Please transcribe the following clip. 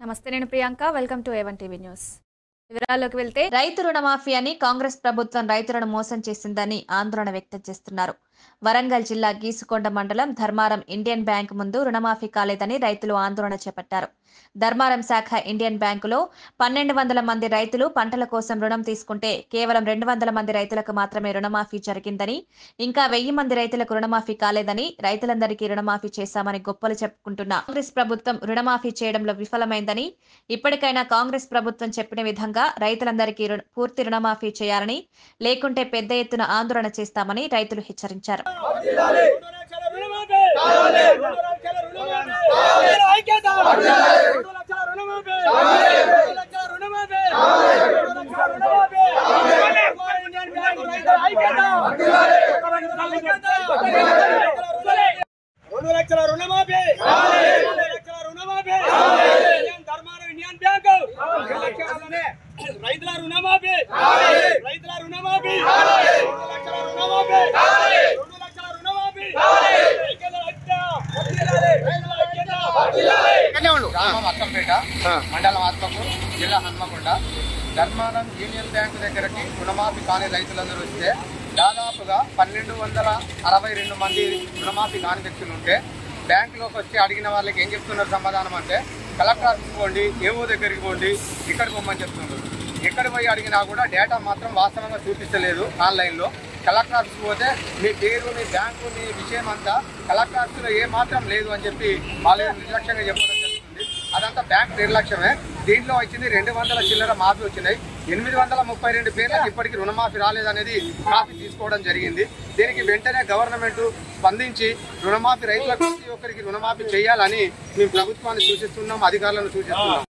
నమస్తే నేను Priyanka welcome to A one TV news వివరాల్లోకి వెళ్తే రైతు రుణమాఫీ అని కాంగ్రెస్ ప్రభుత్వం రైతులను మోసం చేసిందని ఆందోళన వ్యక్తం చేస్తున్నారు వరంగల్ జిల్లా గీసుకొండ మండలం ధర్మారం ఇండియన్ బ్యాంక్ ముందు రుణమాఫీ కాలేదని రైతులు ఆందోళన చేపట్టారు ధర్మారం శాఖ ఇండియన్ బ్యాంకులో పన్నెండు వందల మంది రైతులు పంటల కోసం రుణం తీసుకుంటే కేవలం రెండు వందల మంది రైతులకు మాత్రమే రుణమాఫీ జరిగిందని ఇంకా వెయ్యి మంది రైతులకు రుణమాఫీ కాలేదని రైతులందరికీ రుణమాఫీ చేశామని గొప్పలు చెప్పుకుంటున్న కాంగ్రెస్ ప్రభుత్వం రుణమాఫీ చేయడంలో విఫలమైందని ఇప్పటికైనా కాంగ్రెస్ ప్రభుత్వం చెప్పిన విధంగా రైతులందరికీ రుణ- పూర్తి రుణమాఫీ చేయాలని లేకుంటే పెద్ద ఎత్తున ఆందోళన చేస్తామని రైతులు హెచ్చరించారు రెండు లక్షల రుణమాఫీ రెండు లక్షల రుణమాఫీ ఐక్యత రెండు లక్షల రుణమాఫీ రెండు లక్షల రుణమాఫీ రెండు లక్షల రుణమాఫీ మన ఇండియన్ బ్యాంక్ రైతుల ఐక్యత రెండు లక్షల రుణమాఫీ రెండు లక్షల రుణమాఫీ ఇండియన్ ధర్మారం ఇండియన్ బ్యాంక్ రైతుల రుణమాఫీ రైతుల రుణమాఫీ రెండు లక్షల రుణమాఫీ రెండు లక్షల రుణమాఫీ రైతుల ఐక్యత రైతుల ఐక్యత గ్రామం అక్కంపేట మండలం ఆత్మకూరు జిల్లా హన్మకొండ ధర్మారం యూనియన్ బ్యాంకు దగ్గరకి రుణమాఫీ కాని రైతులందరూ వస్తే దాదాపుగా పన్నెండు వందల అరవై రెండు మంది రుణమాఫీ కాని వ్యక్తులు ఉంటే బ్యాంకులోకి వచ్చి అడిగిన వాళ్ళకి ఏం చెప్తున్నారు సమాధానం అంటే కలెక్టర్ ఆఫీస్కి పోండి ఏవో దగ్గరికి పోండి ఇక్కడికి పోమని చెప్తున్నారు ఎక్కడ పోయి అడిగినా కూడా డేటా మాత్రం వాస్తవంగా చూపిస్తలేదు ఆన్లైన్లో కలెక్టర్ ఆఫీస్కి పోతే మీ పేరు మీ బ్యాంకు మీ విషయం అంతా కలెక్టర్ ఆఫీస్లో ఏ మాత్రం లేదు అని చెప్పి వాళ్ళు నిర్లక్ష్యంగా చెప్పడం జరుగుతుంది అదంతా బ్యాంక్ నిర్లక్ష్యమే దీంట్లో వచ్చింది రెండు వందల చిల్లర మాఫీ వచ్చినాయి ఎనిమిది వందల ముప్పై రెండు పేర్లకు ఇప్పటికీ రుణమాఫీ రాలేదనేది కాపీ తీసుకోవడం జరిగింది దీనికి వెంటనే గవర్నమెంట్ స్పందించి రుణమాఫీ రైతులకు ప్రతి ఒక్కరికి రుణమాఫీ చేయాలని మేము ప్రభుత్వాన్ని సూచిస్తున్నాం అధికారులను సూచిస్తున్నాం